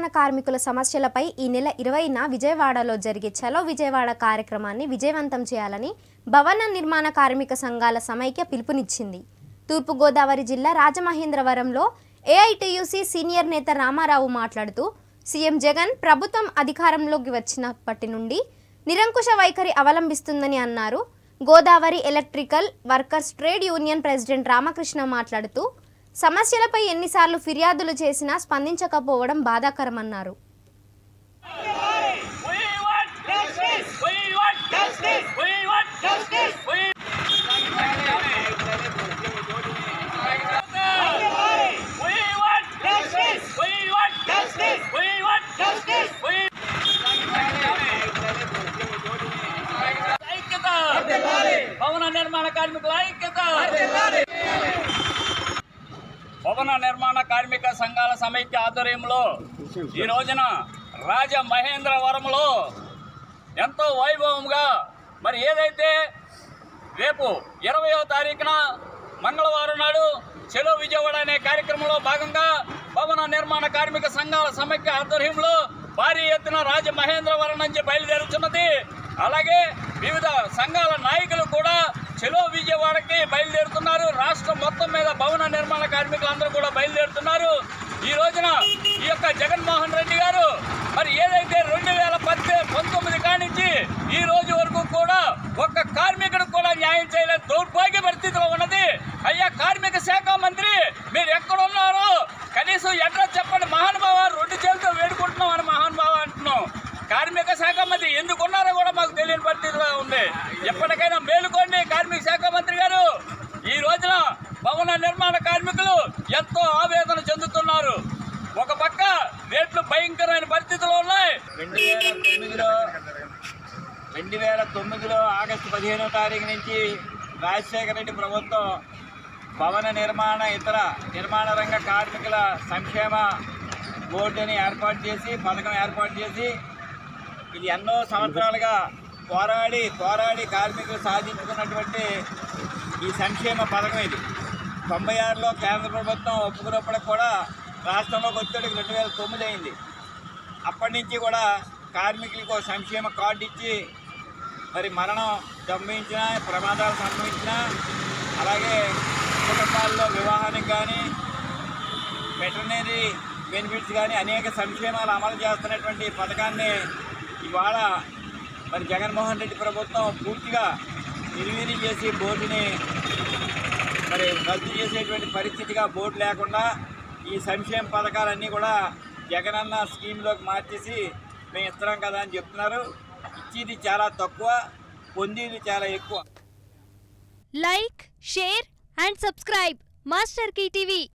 నిర్మాణ కార్మికుల సమస్యలపై ఈ నెల ఇరవైన విజయవాడలో జరిగే చలో విజయవాడ కార్యక్రమాన్ని విజయవంతం చేయాలని భవన నిర్మాణ కార్మిక సంఘాల సమైక్య పిలుపునిచ్చింది తూర్పుగోదావరి జిల్లా రాజమహేంద్రవరంలో ఏఐటియుసి సీనియర్ నేత రామారావు మాట్లాడుతూ సీఎం జగన్ ప్రభుత్వం అధికారంలోకి వచ్చినప్పటి నుండి నిరంకుశ వైఖరి అవలంబిస్తుందని అన్నారు Godavari electrical workers trade union president Ramakrishna మాట్లాడుతూ సమస్యలపై ఎన్నిసార్లు ఫిర్యాదులు చేసినా స్పందించకపోవడం బాధాకరమన్నారు We want justice. We want justice. We want justice. We We want justice. We want justice. We want justice. We ఐక్యత భవన నిర్మాణ కార్మికుల ఐక్యత భవన నిర్మాణ కార్మిక సంఘాల సమైక్య ఆధ్వర్యంలో ఈ రోజున రాజ మహేంద్రవరంలో ఎంతో వైభవంగా మరి ఏదైతే రేపు ఇరవయో తారీఖున మంగళవారం నాడు చెలో విజయవాడ అనే కార్యక్రమంలో భాగంగా భవన నిర్మాణ కార్మిక సంఘాల సమైక్య ఆధ్వర్యంలో భారీ ఎత్తున రాజ మహేంద్రవరం నుంచి బయలుదేరుతున్నది అలాగే వివిధ సంఘాల నాయకులు కూడా చెలో విజయవాడకి బయలుదేరుతున్నారు రాష్ట్రం మొత్తం మీద భవన నిర్మాణ కార్మికులందరూ కూడా బయలుదేరుతున్నారు ఈ రోజున ఈ యొక్క జగన్మోహన్ రెడ్డి గారు మరి ఏదైతే రెండు వేల పద్దె పంతొమ్మిది కానించి ఈ రోజు వరకు కూడా ఒక్క కార్మికుడు కూడా న్యాయం చేయలేదు దౌర్భాగ్య పరిస్థితిలో ఉన్నది అయ్యా కార్మిక శాఖ మంత్రి మీరు ఎక్కడున్నారో కనీసం అడ్రస్ చెప్పండి మహానుభావ రెండు చేతులతో వేడుకుంటున్నాం అని మహానుభావ అంటున్నాం కార్మిక శాఖ మంత్రి ఎందుకున్నారో కూడా మాకు తెలియని పరిస్థితిలో ఉంది ఎప్పటికైనా మేలుకోండి కార్మిక శాఖ మంత్రి గారు ఈ రోజున భవన నిర్మాణ కార్మికులు ఎంతో ఆవేదన చెందుతున్నారు ఒక పక్క రేట్లు భయంకరమైన పరిస్థితులు ఉన్నాయి రెండు వేల తొమ్మిదిలో రెండు వేల తొమ్మిదిలో ఆగస్టు పదిహేనో తారీఖు నుంచి రాజశేఖర రెడ్డి ప్రభుత్వం భవన నిర్మాణ ఇతర నిర్మాణ రంగ కార్మికుల సంక్షేమ బోర్డుని ఏర్పాటు చేసి పథకం ఏర్పాటు చేసి ఇది ఎన్నో సంవత్సరాలుగా పోరాడి పోరాడి కార్మికులు సాధించుకున్నటువంటి ఈ సంక్షేమ పథకం ఇది తొంభై ఆరులో కేంద్ర ప్రభుత్వం ఒప్పుకున్నప్పటికి కూడా రాష్ట్రంలోకి వచ్చేటికి రెండు వేల తొమ్మిది అయింది అప్పటి నుంచి కూడా కార్మికులకు ఒక సంక్షేమ కార్డు ఇచ్చి మరి మరణం సంభవించిన ప్రమాదాలు సంభవించిన అలాగే కుటుంబాల్లో వివాహానికి కానీ వెటర్నరీ బెనిఫిట్స్ కానీ అనేక సంక్షేమాలు అమలు చేస్తున్నటువంటి ఈ పథకాన్ని ఇవాళ మరి జగన్మోహన్ రెడ్డి ప్రభుత్వం పూర్తిగా నిర్వీర్యం చేసి బోర్డుని మరి రద్దు చేసేటువంటి పరిస్థితిగా బోర్డు లేకుండా ఈ సంక్షేమ పథకాలన్నీ కూడా జగనన్న స్కీమ్లోకి మార్చేసి మేము ఇస్తున్నాం కదా అని చెప్తున్నారు ఇచ్చేది చాలా తక్కువ పొందేది చాలా ఎక్కువ like share and subscribe master TV